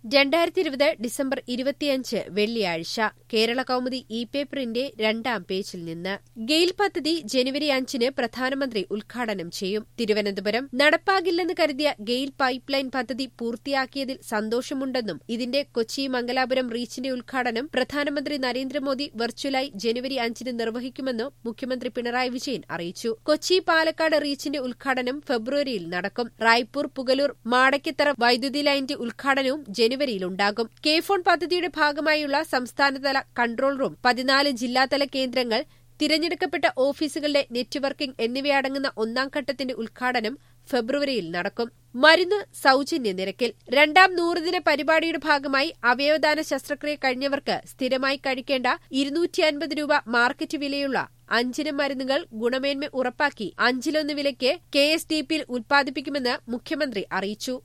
രണ്ടായിരത്തി ഇരുപത് ഡിസംബർ ഇരുപത്തിയഞ്ച് വെള്ളിയാഴ്ച കേരള കൗമുദി ഇ പേപ്പറിന്റെ രണ്ടാം പേജിൽ നിന്ന് ഗെയിൽ പദ്ധതി ജനുവരി അഞ്ചിന് പ്രധാനമന്ത്രി ഉദ്ഘാടനം ചെയ്യും തിരുവനന്തപുരം നടപ്പാകില്ലെന്ന് കരുതിയ ഗെയിൽ പൈപ്പ് ലൈൻ പദ്ധതി പൂർത്തിയാക്കിയതിൽ സന്തോഷമുണ്ടെന്നും ഇതിന്റെ കൊച്ചി മംഗലാപുരം റീച്ചിന്റെ ഉദ്ഘാടനം പ്രധാനമന്ത്രി നരേന്ദ്രമോദി വെർച്വലായി ജനുവരി അഞ്ചിന് നിർവഹിക്കുമെന്നും മുഖ്യമന്ത്രി പിണറായി വിജയൻ അറിയിച്ചു കൊച്ചി പാലക്കാട് റീച്ചിന്റെ ഉദ്ഘാടനം ഫെബ്രുവരിയിൽ നടക്കും റായ്പൂർ പുഗലൂർ മാടയ്ക്കത്തറ വൈദ്യുതി ലൈനിന്റെ ഉദ്ഘാടനവും ജനുവരിയിലുണ്ടാകും കെ ഫോൺ പദ്ധതിയുടെ ഭാഗമായുള്ള സംസ്ഥാനതല കൺട്രോൾ റൂം പതിനാല് ജില്ലാതല കേന്ദ്രങ്ങൾ തിരഞ്ഞെടുക്കപ്പെട്ട ഓഫീസുകളുടെ നെറ്റ്വർക്കിംഗ് എന്നിവയടങ്ങുന്ന ഒന്നാം ഘട്ടത്തിന്റെ ഉദ്ഘാടനം ഫെബ്രുവരിയിൽ നടക്കും മരുന്ന് സൌജന്യ നിരക്കിൽ രണ്ടാം നൂറുദിന പരിപാടിയുടെ ഭാഗമായി അവയവദാന ശസ്ത്രക്രിയ കഴിഞ്ഞവർക്ക് സ്ഥിരമായി കഴിക്കേണ്ട ഇരുന്നൂറ്റി അൻപത് രൂപ മാർക്കറ്റ് വിലയുള്ള അഞ്ചിനം മരുന്നുകൾ ഗുണമേന്മ ഉറപ്പാക്കി അഞ്ചിലൊന്ന് വിലയ്ക്ക് കെ എസ് ഡി പിയിൽ ഉത്പാദിപ്പിക്കുമെന്ന് മുഖ്യമന്ത്രി അറിയിച്ചു